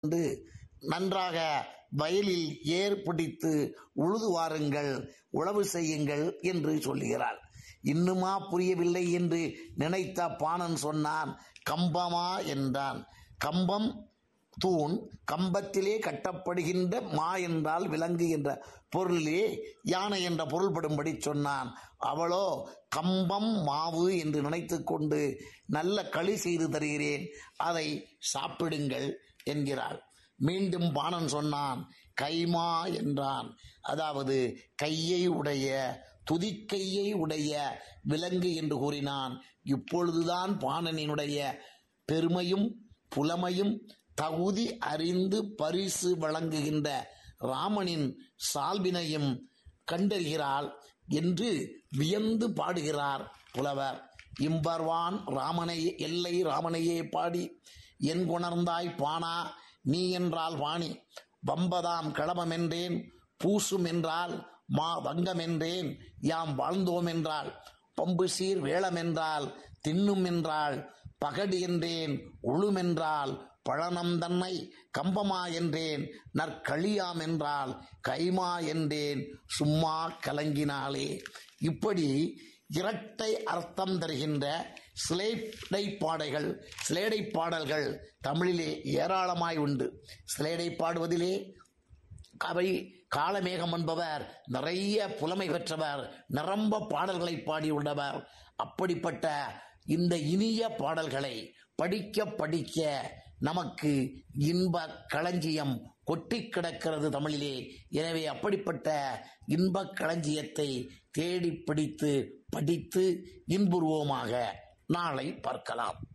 கொண்டு நன்றாக வயலில் ஏர் பிடித்து உழுது வாருங்கள் உழவு செய்யுங்கள் என்று சொல்லுகிறார் இன்னுமா புரியவில்லை என்று நினைத்த பாணன் சொன்னான் கம்பமா என்றான் கம்பம் தூண் கம்பத்திலே கட்டப்படுகின்ற மா என்றால் விலங்கு என்ற பொருளிலே யானை என்ற பொருள்படும்படி சொன்னான் அவளோ கம்பம் மாவு என்று நினைத்து கொண்டு நல்ல களி செய்து தருகிறேன் அதை சாப்பிடுங்கள் என்கிறாள் மீண்டும் பாணன் சொன்னான் கைமா என்றான் அதாவது கையை உடைய துதிக்கையை உடைய விலங்கு என்று கூறினான் இப்பொழுதுதான் பாணனினுடைய பெருமையும் புலமையும் தகுதி அறிந்து பரிசு வழங்குகின்ற ராமனின் சால்பினையும் கண்டறிகிறாள் என்று வியந்து பாடுகிறார் புலவர் இம்பர்வான் ராமனை எல்லை ராமனையே பாடி என் குணர்ந்தாய் பானா நீ என்றால் வாணி வம்பதாம் களமம் என்றேன் பூசும் என்றால் மா வங்கம் என்றேன் யாம் வாழ்ந்தோம் என்றால் பம்பு சீர் வேளம் என்றால் தின்னும் என்றால் பகடு என்றேன் உழுமென்றால் பழனம் தன்னை கம்பமா என்றேன் நற்களியாம் என்றால் கைமா என்றேன் சும்மா கலங்கினாலே இப்படி இரட்டை அர்த்தம் தருகின்ற சிலேடை பாடைகள் சிலேடை பாடல்கள் தமிழிலே ஏராளமாய் உண்டு சிலேடை பாடுவதிலே கவை காலமேகம் என்பவர் நிறைய புலமை பெற்றவர் நிரம்ப பாடல்களை பாடியுள்ளவர் அப்படிப்பட்ட இந்த இனிய பாடல்களை படிக்க படிக்க நமக்கு இன்ப களஞ்சியம் கொட்டி கிடக்கிறது தமிழிலே எனவே அப்படிப்பட்ட இன்ப களஞ்சியத்தை தேடி பிடித்து படித்து இன்புருவோமாக நாளை பார்க்கலாம்